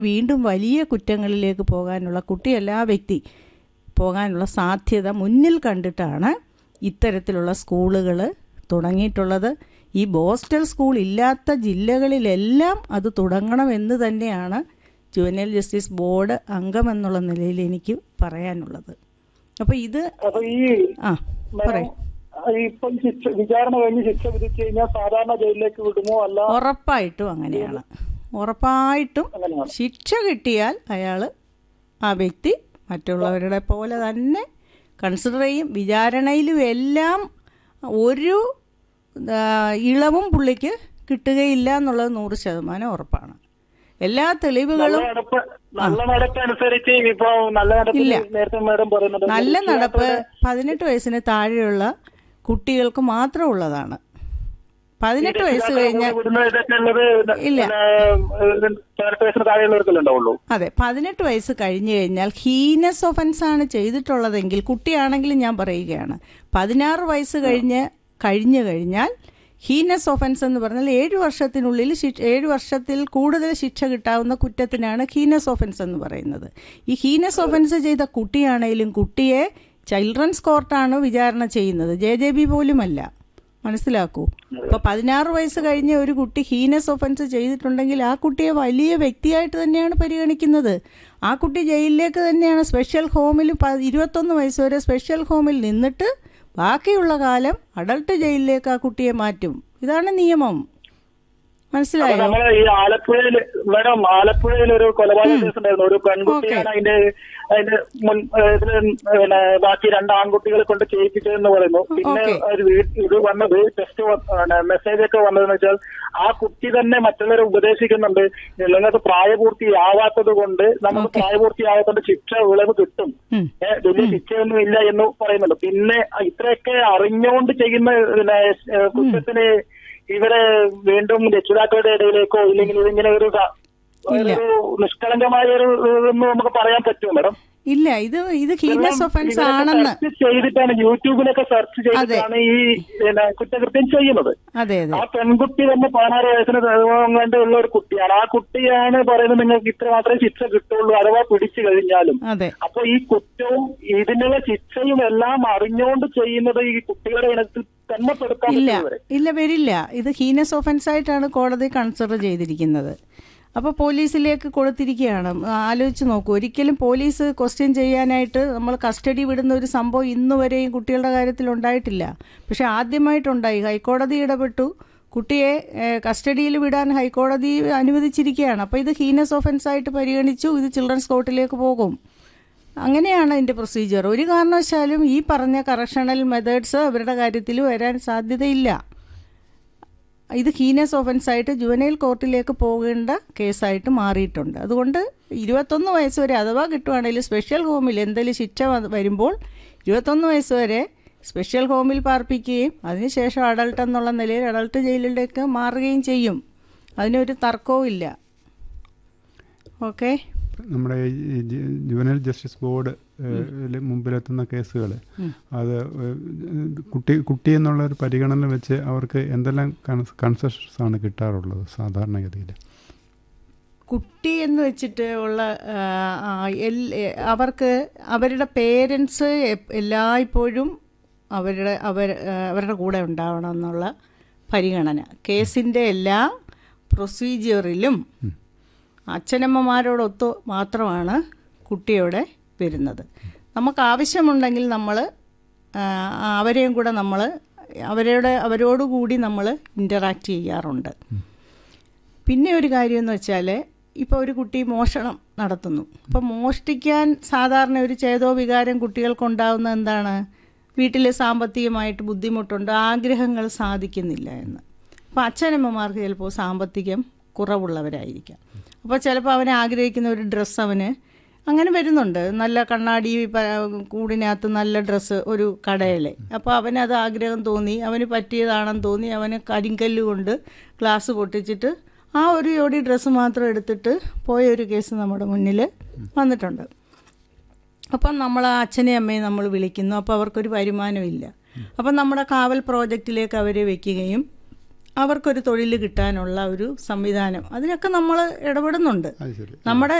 വീണ്ടും വലിയ കുറ്റങ്ങളിലേക്ക് പോകാനുള്ള കുട്ടിയല്ല ആ വ്യക്തി പോകാനുള്ള സാധ്യത മുന്നിൽ കണ്ടിട്ടാണ് ഇത്തരത്തിലുള്ള സ്കൂളുകൾ തുടങ്ങിയിട്ടുള്ളത് ഈ ബോസ്റ്റൽ സ്കൂൾ ഇല്ലാത്ത ജില്ലകളിലെല്ലാം അത് തുടങ്ങണമെന്ന് തന്നെയാണ് ജുവനൽ ജസ്റ്റിസ് ബോർഡ് അംഗമെന്നുള്ള നിലയിൽ എനിക്ക് പറയാനുള്ളത് അപ്പോൾ ഇത് അപ്പൊ ഈ ആ മേഡം, പറയും ഇപ്പം ശിക്ഷ വിചാരണ കഴിഞ്ഞ് ശിക്ഷ വിധിച്ചു കഴിഞ്ഞാൽ സാധാരണ ജയിലിലേക്ക് വിടുമോ അല്ല ഉറപ്പായിട്ടും അങ്ങനെയാണ് ഉറപ്പായിട്ടും അങ്ങനെയാണ് ശിക്ഷ കിട്ടിയാൽ അയാൾ ആ വ്യക്തി മറ്റുള്ളവരുടെ പോലെ തന്നെ കൺസിഡർ ചെയ്യും വിചാരണയിലും എല്ലാം ഒരു ആ, ഇളവും പുള്ളിക്ക് കിട്ടുകയില്ല എന്നുള്ളത് നൂറ് ശതമാനം ഉറപ്പാണ് എല്ലാ നല്ല തെളിവുകളും നടപ്പ് നല്ല നടപ്പ് അനുസരിച്ച് ഇപ്പൊ നല്ല നടപ്പ് ഇല്ല. നേരത്തെ മേഡം പറയുന്നത് നല്ല നടപ്പ് പതിനെട്ട് വയസ്സിന് താഴെയുള്ള കുട്ടികൾക്ക് മാത്രം ഉള്ളതാണ് പതിനെട്ട് വയസ്സ് കഴിഞ്ഞാൽ വിടുന്ന ഇതൊക്കെ ഉള്ളത് ഇല്ല. പതിനെട്ട് വയസ്സിന് താഴെയുള്ളവർക്കല്ലേ ഉണ്ടാവുള്ളൂ അതെ പതിനെട്ട് വയസ്സ് കഴിഞ്ഞു കഴിഞ്ഞാൽ ഹീനസ് ഒഫൻസ് ആണ് ചെയ്തിട്ടുള്ളതെങ്കിൽ കുട്ടിയാണെങ്കിലും ഞാൻ പറയുകയാണ് പതിനാറ് വയസ്സ് കഴിഞ്ഞ് കഴിഞ്ഞു കഴിഞ്ഞാൽ ഹീനസ് ഒഫൻസ് എന്ന് പറഞ്ഞാൽ ഏഴ് വർഷത്തിനുള്ളിൽ ശിക്ഷ ഏഴ് വർഷത്തിൽ കൂടുതൽ ശിക്ഷ കിട്ടാവുന്ന കുറ്റത്തിനാണ് ഹീനസ് ഒഫൻസ് എന്ന് പറയുന്നത് ഈ ഹീനസ് ഒഫൻസ് ചെയ്ത കുട്ടിയാണെങ്കിലും കുട്ടിയെ ചിൽഡ്രൻസ് കോർട്ടാണ് വിചാരണ ചെയ്യുന്നത് ജെ ജെ ബി പോലുമല്ല മനസ്സിലാക്കൂ ഇപ്പൊ പതിനാറ് വയസ്സ് കഴിഞ്ഞ ഒരു കുട്ടി ഹീനസ് ഒഫൻസ് ചെയ്തിട്ടുണ്ടെങ്കിൽ ആ കുട്ടിയെ വലിയ വ്യക്തിയായിട്ട് തന്നെയാണ് പരിഗണിക്കുന്നത് ആ കുട്ടി ജയിലിലേക്ക് തന്നെയാണ് സ്പെഷ്യൽ ഹോമിൽ പ- ഇരുപത്തൊന്ന് വയസ്സ് വരെ സ്പെഷ്യൽ ഹോമിൽ നിന്നിട്ട് ബാക്കിയുള്ള കാലം അഡൾട്ട് ജയിലിലേക്ക് ആ കുട്ടിയെ മാറ്റും ഇതാണ് നിയമം മനസ്സിലായോ നമ്മളെ ഈ ആലപ്പുഴയിൽ മേഡം ആലപ്പുഴയിൽ ഒരു കൊലപാതക കേസ് ഉണ്ടായിരുന്നു ഒരു പെൺകുട്ടിയാണ് അതിന്റെ അതിന്റെ മുൻ ഏഹ് ഇതില് പിന്നെ ബാക്കി രണ്ട് ആൺകുട്ടികളെ കൊണ്ട് ചെയ്യിപ്പിച്ചതെന്ന് പറയുന്നു പിന്നെ Okay. ഒരു വീ- ഇത് വന്നത് ടെസ്റ്റ് മെസ്സേജ് ഒക്കെ വന്നതെന്ന് വെച്ചാൽ ആ കുട്ടി തന്നെ മറ്റുള്ളവരെ ഉപദേശിക്കുന്നുണ്ട് നിങ്ങൾക്ക് പ്രായപൂർത്തിയാവാത്തത് കൊണ്ട് നമുക്ക് പ്രായപൂർത്തിയാവാത്തത് ശിക്ഷ വിളവ് കിട്ടും ഉം. ഏഹ് വലിയ ശിക്ഷയൊന്നും ഇല്ല എന്ന് പറയുന്നുണ്ട് പിന്നെ ഇത്രയൊക്കെ അറിഞ്ഞുകൊണ്ട് ചെയ്യുന്ന പിന്നെ ഏഹ് കുറ്റത്തിന് ഇവരെ വീണ്ടും രക്ഷിതാക്കളുടെ ഇടയിലേക്കോ ഇല്ലെങ്കിൽ ഇതിങ്ങനെ ഒരു ക- ഇല്ല. ഒരു നിഷ്കളങ്കമായ ഒരു ഇതൊന്നും നമുക്ക് പറയാൻ പറ്റുമോ മാഡം ഇല്ല ഇത് ഇത് ഹീനസ് ഒഫൻസ് ഇവരൊക്കെ ആണെന്ന് സെർച്ച് ചെയ്തിട്ടാണ് യൂട്യൂബിലൊക്കെ സെർച്ച് ചെയ്തിട്ടാണ് ഈ പിന്നെ കുറ്റകൃത്യം ചെയ്യുന്നത് അതെ അതെ ആ പെൺകുട്ടി തന്നെ പതിനാറ് വയസ്സിന് കണ്ട് ഉള്ള ഒരു കുട്ടിയാണ് ആ കുട്ടിയാണ് പറയുന്നത് നിങ്ങൾക്ക് ഇത്ര മാത്രമേ ശിക്ഷ കിട്ടുള്ളൂ അഥവാ പിടിച്ചു കഴിഞ്ഞാലും അതെ അപ്പൊ ഈ കുറ്റവും ഇതിനുള്ള ശിക്ഷയും എല്ലാം അറിഞ്ഞുകൊണ്ട് ചെയ്യുന്നത് ഈ കുട്ടികളുടെ ഇനത്തിൽ തന്നെ പെടുത്താൻ ഇല്ല പറ്റും ഇവരെ. ഇല്ല വരില്ല ഇത് ഹീനസ് ഒഫൻസ് ആയിട്ടാണ് കോടതി കൺസിഡർ ചെയ്തിരിക്കുന്നത് അപ്പോൾ പോലീസിലേക്ക് കൊടുത്തിരിക്കുകയാണ് ആലോചിച്ച് നോക്കൂ ഒരിക്കലും പോലീസ് ക്വസ്റ്റ്യൻ ചെയ്യാനായിട്ട് നമ്മൾ കസ്റ്റഡി വിടുന്ന ഒരു സംഭവം ഇന്ന് വരെയും കുട്ടികളുടെ കാര്യത്തിൽ ഉണ്ടായിട്ടില്ല പക്ഷെ ആദ്യമായിട്ടുണ്ടായി ഹൈക്കോടതി ഇടപെട്ടു കുട്ടിയെ ഏഹ്, കസ്റ്റഡിയിൽ വിടാൻ ഹൈക്കോടതി അനുവദിച്ചിരിക്കുകയാണ് അപ്പോൾ ഇത് ഹീനസ് ഒഫൻസ് ആയിട്ട് പരിഗണിച്ചു ഇത് ചിൽഡ്രൻസ് കോർട്ടിലേക്ക് പോകും അങ്ങനെയാണ് അതിൻ്റെ പ്രൊസീജിയർ ഒരു കാരണവശാലും ഈ പറഞ്ഞ കറക്ഷണൽ മെത്തേഡ്സ് അവരുടെ കാര്യത്തിൽ വരാൻ സാധ്യതയില്ല ഇത് ഹീനസ് ഒഫൻസ് ആയിട്ട് ജുവനൈൽ കോർട്ടിലേക്ക് പോകേണ്ട കേസായിട്ട് മാറിയിട്ടുണ്ട് അതുകൊണ്ട് ഇരുപത്തൊന്ന് വയസ്സ് വരെ അഥവാ കിട്ടുവാണെങ്കിൽ സ്പെഷ്യൽ ഹോമിൽ എന്തെങ്കിലും ശിക്ഷ വ- വരുമ്പോൾ ഇരുപത്തൊന്ന് വയസ്സ് വരെ സ്പെഷ്യൽ ഹോമിൽ പാർപ്പിക്കുകയും അതിനുശേഷം അഡൾട്ട് എന്നുള്ള നിലയിൽ അഡൾട്ട് ജയിലിലേക്ക് മാറുകയും ചെയ്യും അതിനൊരു തർക്കവും ഇല്ല ഓക്കെ നമ്മുടെ ഈ ജു- ജുവനൽ ജസ്റ്റിസ് ബോർഡ് ഏഹ്, ല് മുമ്പിലെത്തുന്ന കേസുകൾ അത് ഏഹ്, കുട്ടി കുട്ടി എന്നുള്ള ഒരു പരിഗണന വെച്ച് അവർക്ക് എന്തെല്ലാം കൺസെഷൻസ് ആണ് കിട്ടാറുള്ളത് സാധാരണഗതിയിൽ കുട്ടി എന്ന് വെച്ചിട്ട് ഉള്ള ആ, ആ, എൽ- എ- അവർക്ക് അവരുടെ പേരൻസ് എല്ലായ്പ്പോഴും അവരുടെ അവർ ആ, അവരുടെ കൂടെ ഉണ്ടാവണം എന്നുള്ള പരിഗണന കേസിൻ്റെ എല്ലാ പ്രൊസീജിയറിലും അച്ഛനമ്മമാരോടൊത്ത് മാത്രമാണ് കുട്ടിയോടെ വരുന്നത് നമുക്ക് ആവശ്യമുണ്ടെങ്കിൽ നമ്മൾ അവരെയും കൂടെ നമ്മൾ അവരുടെ അവരോടുകൂടി നമ്മൾ ഇൻ്ററാക്ട് ചെയ്യാറുണ്ട് പിന്നെ ഒരു കാര്യം എന്ന് വെച്ചാൽ ഇപ്പോൾ ഒരു കുട്ടി മോഷണം നടത്തുന്നു അപ്പോൾ മോഷ്ടിക്കാൻ സാധാരണ ഒരു ചേതോ വികാരം കുട്ടികൾക്കുണ്ടാവുന്ന എന്താണ് വീട്ടിൽ സാമ്പത്തികമായിട്ട് ബുദ്ധിമുട്ടുണ്ട് ആഗ്രഹങ്ങൾ സാധിക്കുന്നില്ല എന്ന് അപ്പോൾ അച്ഛനമ്മമാർക്ക് ചിലപ്പോൾ സാമ്പത്തികം കുറവുള്ളവരായിരിക്കാം അപ്പോൾ ചിലപ്പോൾ അവൻ ആഗ്രഹിക്കുന്ന ഒരു ഡ്രസ്സ് അവന് അങ്ങനെ വരുന്നുണ്ട് നല്ല കണ്ണാടി പ- കൂടിനകത്ത് നല്ല ഡ്രസ്സ് ഒരു കടയിൽ അപ്പോൾ അവനത് ആഗ്രഹം തോന്നി അവന് പറ്റിയതാണെന്ന് തോന്നി അവന് കരിങ്കല്ല് കൊണ്ട് ഗ്ലാസ് പൊട്ടിച്ചിട്ട് ആ ഒരു ജോഡി ഡ്രസ്സ് മാത്രം എടുത്തിട്ട് പോയ ഒരു കേസ് നമ്മുടെ മുന്നിൽ വന്നിട്ടുണ്ട് അപ്പം നമ്മൾ ആ അച്ഛനെയും അമ്മയും നമ്മൾ വിളിക്കുന്നു അപ്പോൾ അവർക്കൊരു വരുമാനമില്ല അപ്പം നമ്മുടെ കാവൽ പ്രോജക്റ്റിലേക്ക് അവരെ വെക്കുകയും അവർക്കൊരു തൊഴിൽ കിട്ടാനുള്ള ഒരു സംവിധാനം അതിനൊക്കെ നമ്മൾ ഇടപെടുന്നുണ്ട് അത് ശരി നമ്മുടെ